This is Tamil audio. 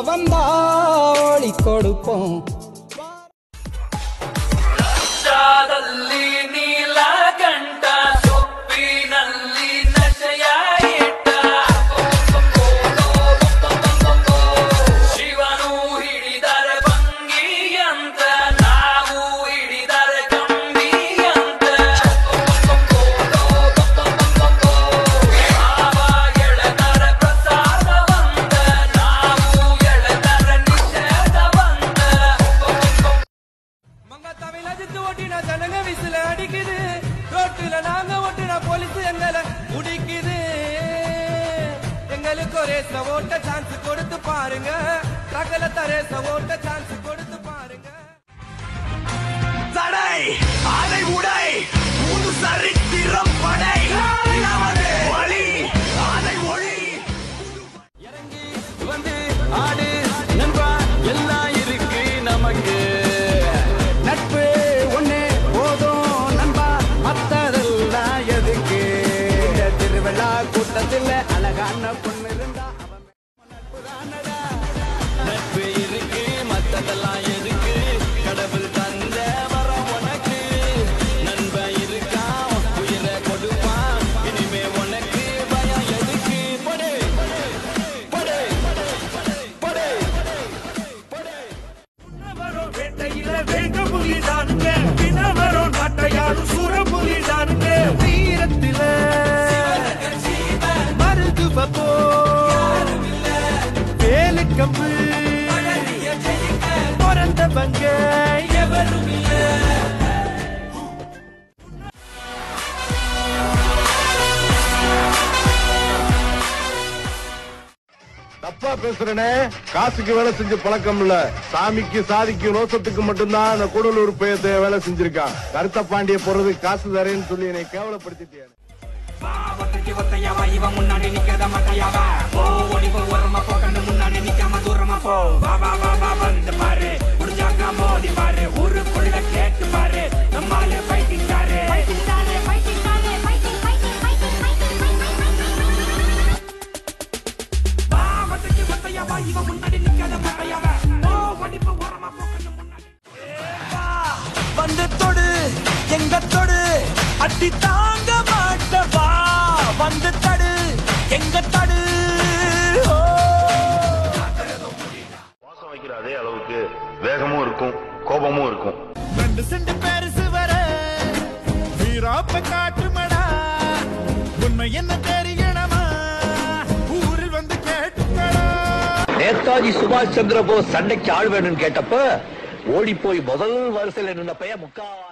வந்தா ஒளி கொடுப்போம் ದಲ್ಲಿ ನೀಲಕಂಠ ಸೊಪ್ಪಿನಲ್ಲಿ ನಶೆಯ ಇಟ್ಟ ಶಿವನು ಹಿಡಿದರೆ ಭಂಗಿಯಂತ ನಾವು ಹಿಡಿದರೆ ಕಂಬಿಯಂತ ಭಾವ ಎಳೆದರೆ ಪ್ರಸಾದವಂತ ನಾವು ಎಳೆದರೆ ನಿಷೇಧವಂತ மங்கத்தாவையில் அஜித்து ஓட்டினா ஜனங்க விசில அடிக்குது ரோட்டுல நாங்க ஓட்டினா போலீஸ் எங்களை முடிக்குது எங்களுக்கு ஒரு ரேஸ்ல ஓட்ட சான்ஸ் கொடுத்து பாருங்க ரகல தரேச ஓட்ட சான்ஸ் கொடுத்து பாருங்க தடை அதை உடை புது சரித்திரம் படை நமது வழி அதை ஒளி இறங்கி வந்து ஆடு நண்பா எல்லாம் இருக்கு நமக்கு நட்பு ஒண்ணு போதும் நண்பா மத்ததெல்லாம் எதுக்கு இந்த திருவிழா கூட்டத்தில் அழகான பொண்ணு இருந்தா அவன் நட்பு தானடா நட்பு இருக்கு மத்ததெல்லாம் எதுக்கு கடவுள் தந்த வரம் உனக்கு நண்பன் இருக்கான் உயிரை கொடுப்பான் இனிமே உனக்கு பயம் எதுக்கு போடு போடு போடு வரும் வேட்டையில வேங்க புலி தானுங்க தினவரும் நாட்டையாடும் சூர புலி தானுங்க வீரத்தில மருதுவ போ வேலு கம்பு பிறந்தவங்க எவரும் தப்பா பேசுறனே காசுக்கு வேலை செஞ்சு பழக்கம் இல்ல சாமிக்கு சாதிக்கு ரோசத்துக்கு மட்டும்தான் அந்த கூடலூர் பயத்தை வேலை செஞ்சிருக்கான் கருத்த பாண்டிய போறது காசு தரேன்னு சொல்லி என்னை கேவலப்படுத்திட்டேன் ஒத்தைக்கு ஒத்தையாவா இவன் முன்னாடி நிக்காத மாட்டையாவா ஓ ஓடி போ ஓரமா போ கண்ணு முன்னாடி நிக்காம தூரமா போ வா வா வா வா வந்து பாரு முடிஞ்சாக்கா மோதி பாரு ஊருக்குள்ள கேட்டு பாரு நம்மால ஃபைட்டிங் காரு fighting தானே fighting தானே fighting fighting fighting fighting fighting வா ஒத்தைக்கு ஒத்தையாவா இவன் முன்னாடி நிக்காத மாட்டையாவா ஓ ஓடி போ ஓரமா போ கண்ணு முன்னாடி வந்து தொடு எங்க தொடு அடி தாங்க மாட்டவா வந்து தடு எங்க தடு ஓ வாசம் வைக்கிற அதே அளவுக்கு வேகமும் இருக்கும் கோபமும் இருக்கும் ரெண்டு செண்டு பெருசு வர வீராப்ப காட்டுமடா உண்மை என்ன தெரியணுமா ஊரில் வந்து கேட்டுக்கடா நேதாஜி சுபாஷ் சந்திர போஸ் சண்டைக்கு ஆள் வேணும்னு கேட்டப்ப ஓடி போய் முதல் வரிசையில் நின்ன பையன் முக்கா